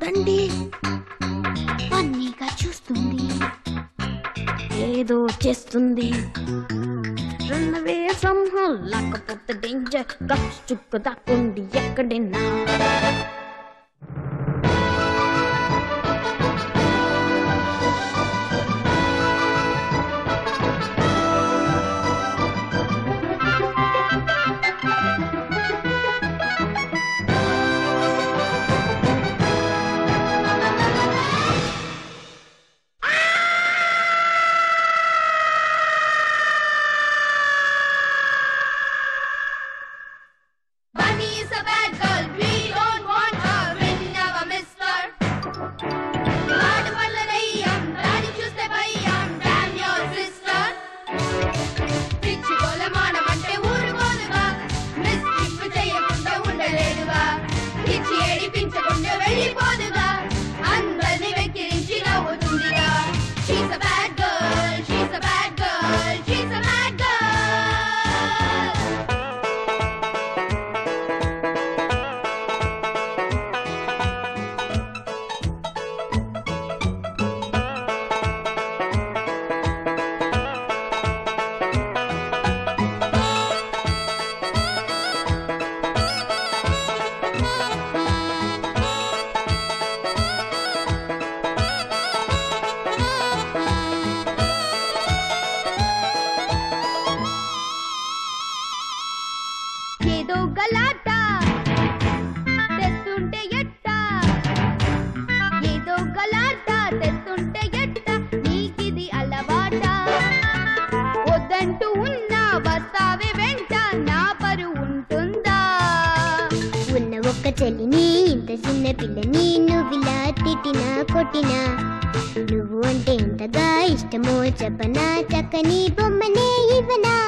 చూడండి ఫన్నీగా చూస్తుంది ఏదో చేస్తుంది రన్నవే సింహం లేకపోతే డేంజర్ గప్స్ చుక్క దాక్కుండి ఎక్కడైనా Bunny is a bad girl. We don't want her. We never miss her. ఆడవాళ్ళ దయ్యం, దాన్ని చూస్తే భయం. Damn your sister. పిచ్చి కొలమానమంటే ఊరుకోదుగా. Mischief చేయకుండా ఉండలేదుగా. పిచ్చి ఏడిపించకుండా వెళ్ళిపోదుగా. అందర్నీ వెక్కిరించి నవ్వుతుందిగా. She's a bad girl. She's a bad girl. She's a bad girl. ఏదో గలాట తెస్తుంటే ఎట్ట ఏదో గలాట తెస్తుంటే ఎట్ట నీకిది అలవాట వద్దంటూ ఉన్నా వస్తావే వెంట నా పరు ఉంటుందా ఉన్న ఒక్క చెల్లిని ఇంత చిన్న పిల్లని నువ్విలా తిట్టినా కొట్టినా నువ్వు అంటే ఎంతగా ఇష్టమో చెప్పనా చక్కని బొమ్మనే ఇవ్వనా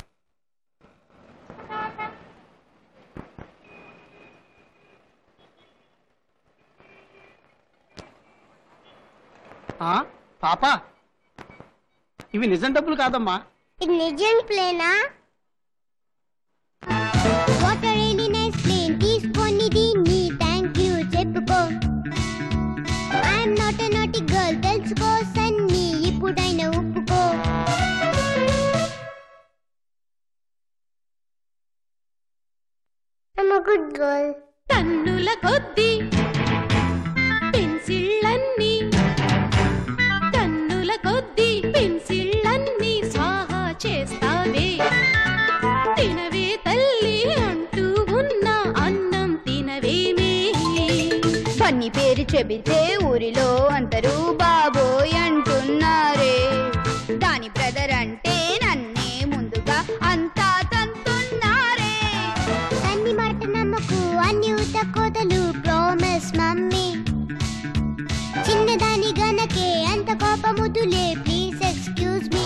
ఆ పాపా ఇవి నిజం డబ్బులు కాదమ్మా ఇది నిజం ప్లేనా what are really nice plane తీసుకొని దీన్ని థ్యాంక్ యూ చెప్పుకో I'm not a naughty girl తెలుసుకో సన్ని ఇప్పుడైనా ఒప్పుకో I'm a good girl. టన్నుల కొద్ది పెన్సిళ్ళన్నీ టన్నుల కొద్ది పెన్సిళ్ళన్నీ స్వాహా చేస్తావే తినవే తల్లి అంటూ ఉన్న అన్నం తినవేమే బన్నీ పేరు చెబితే ఊరిలో అందరూ బాబోయ్ అంటున్నారే దాని బ్రదర్ అంటే నన్నే ముందుగా అంతా తంతున్నారే అన్ని మాట నమ్మకు అన్ని ఉత కోతలు ప్రామిస్ మమ్మీ చిన్నదాని గనకే అంత కోపముదులే ప్లీజ్ ఎక్స్క్యూజ్ మీ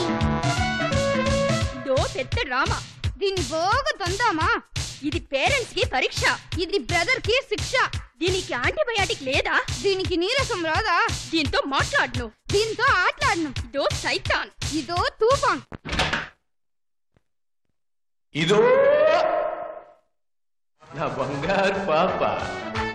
దో పెద్ద డ్రామా దీన్ని బాగా తందామా ఇది పేరెంట్స్ కి పరీక్ష ఇది బ్రదర్ కి శిక్ష దీనికి యాంటీబయాటిక్ లేదా దీనికి నీరసం రాదా దీంతో మాట్లాడను దీంతో ఆటలాడను ఇదో సైతాన్ ఇదో తూఫాన్ ఇదో నా బంగారు పాప